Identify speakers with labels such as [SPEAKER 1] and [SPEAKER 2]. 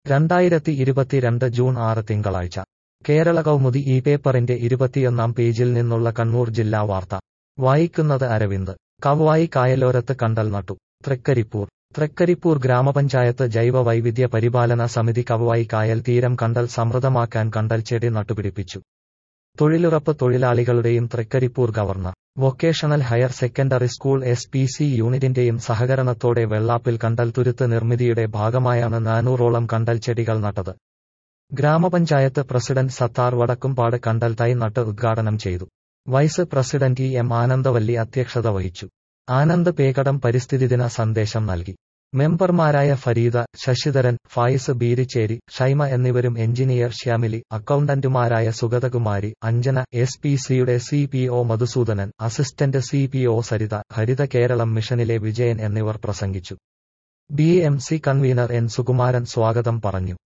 [SPEAKER 1] രണ്ടായിരത്തി ഇരുപത്തിരണ്ട് ജൂൺ ആറ് തിങ്കളാഴ്ച കേരള കൗമുദി ഈ പേപ്പറിന്റെ ഇരുപത്തിയൊന്നാം പേജിൽ നിന്നുള്ള കണ്ണൂർ ജില്ലാ വാർത്ത വായിക്കുന്നത് അരവിന്ദ് കവ്വായി കായലോരത്ത് കണ്ടൽ നട്ടു തൃക്കരിപ്പൂർ തൃക്കരിപ്പൂർ ഗ്രാമപഞ്ചായത്ത് ജൈവ വൈവിധ്യ പരിപാലന സമിതി കവ്വായി കായൽ തീരം കണ്ടൽ സമൃദ്ധമാക്കാൻ കണ്ടൽ ചെടി നട്ടുപിടിപ്പിച്ചു തൊഴിലുറപ്പ് തൊഴിലാളികളുടെയും Thrikaripur government vocational higher secondary school S P C യൂണിറ്റിന്റെയും സഹകരണത്തോടെ വെള്ളാപ്പിൽ കണ്ടൽ തുരുത്ത് നിർമ്മിതിയുടെ ഭാഗമായാണ് നാനൂറോളം കണ്ടൽ ചെടികൾ നട്ടത് ഗ്രാമപഞ്ചായത്ത് പ്രസിഡന്റ് സത്താർ വടക്കുംപാട് കണ്ടൽ തൈ നട്ട് ഉദ്ഘാടനം ചെയ്തു vice president E M Anandavalli അധ്യക്ഷത വഹിച്ചു ആനന്ദ് പേകടം പരിസ്ഥിതിദിന സന്ദേശം നൽകി മെമ്പർമാരായ ഫരീദ ശശിധരൻ ഫായിസ് ബീരിച്ചേരി ഷൈമ എന്നിവരും എഞ്ചിനീയർ ശ്യാമിലി അക്കൗണ്ടന്റുമാരായ സുഗതകുമാരി അഞ്ജന എസ് പി സിയുടെ C P O Madhusoodanan assistant C P O Saritha Haritha Keralam മിഷനിലെ വിജയൻ എന്നിവർ പ്രസംഗിച്ചു B M C convener N Sukumaran സ്വാഗതം പറഞ്ഞു